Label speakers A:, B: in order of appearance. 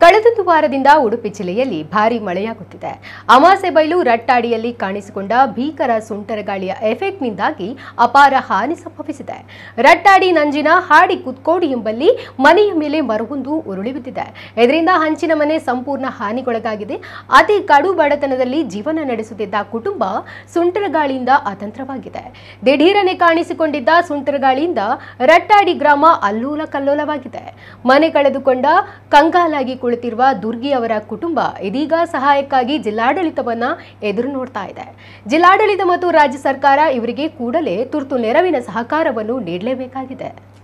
A: ಕಳೆದೊಂದು ವಾರದಿಂದ ಉಡುಪಿ ಜಿಲ್ಲೆಯಲ್ಲಿ ಭಾರೀ ಮಳೆಯಾಗುತ್ತಿದೆ ಅಮಾಸೆ ಬೈಲು ರಟ್ಟಾಡಿಯಲ್ಲಿ ಕಾಣಿಸಿಕೊಂಡ ಭೀಕರ ಸುಂಟರಗಾಳಿಯ ಎಫೆಕ್ಟ್ನಿಂದಾಗಿ ಅಪಾರ ಹಾನಿ ಸಂಭವಿಸಿದೆ ರಟ್ಟಾಡಿ ನಂಜಿನ ಹಾಡಿ ಕುತ್ಕೋಡಿ ಎಂಬಲ್ಲಿ ಮನೆಯ ಮೇಲೆ ಮರವೊಂದು ಉರುಳಿ ಬಿದ್ದಿದೆ ಇದರಿಂದ ಹಂಚಿನ ಮನೆ ಸಂಪೂರ್ಣ ಹಾನಿಗೊಳಗಾಗಿದೆ ಅತಿ ಕಡು ಬಡತನದಲ್ಲಿ ಜೀವನ ನಡೆಸುತ್ತಿದ್ದ ಕುಟುಂಬ ಸುಂಟರಗಾಳಿಯಿಂದ ಅತಂತ್ರವಾಗಿದೆ ದಿಢೀರನೆ ಕಾಣಿಸಿಕೊಂಡಿದ್ದ ಸುಂಟರಗಾಳಿಯಿಂದ ರಟ್ಟಾಡಿ ಗ್ರಾಮ ಅಲ್ಲೂಲ ಕಲ್ಲೋಲವಾಗಿದೆ ಮನೆ ಕಳೆದುಕೊಂಡ ಕಂಗಾಲಾಗಿ ಕುಳಿತಿರುವ ದುರ್ಗಿ ಅವರ ಕುಟುಂಬ ಇದೀಗ ಸಹಾಯಕ್ಕಾಗಿ ಜಿಲ್ಲಾಡಳಿತವನ್ನ ಎದುರು ನೋಡ್ತಾ ಇದೆ ಜಿಲ್ಲಾಡಳಿತ ಮತ್ತು ರಾಜ್ಯ ಸರ್ಕಾರ ಇವರಿಗೆ ಕೂಡಲೇ ತುರ್ತು ನೆರವಿನ ಸಹಕಾರವನ್ನು ನೀಡಲೇಬೇಕಾಗಿದೆ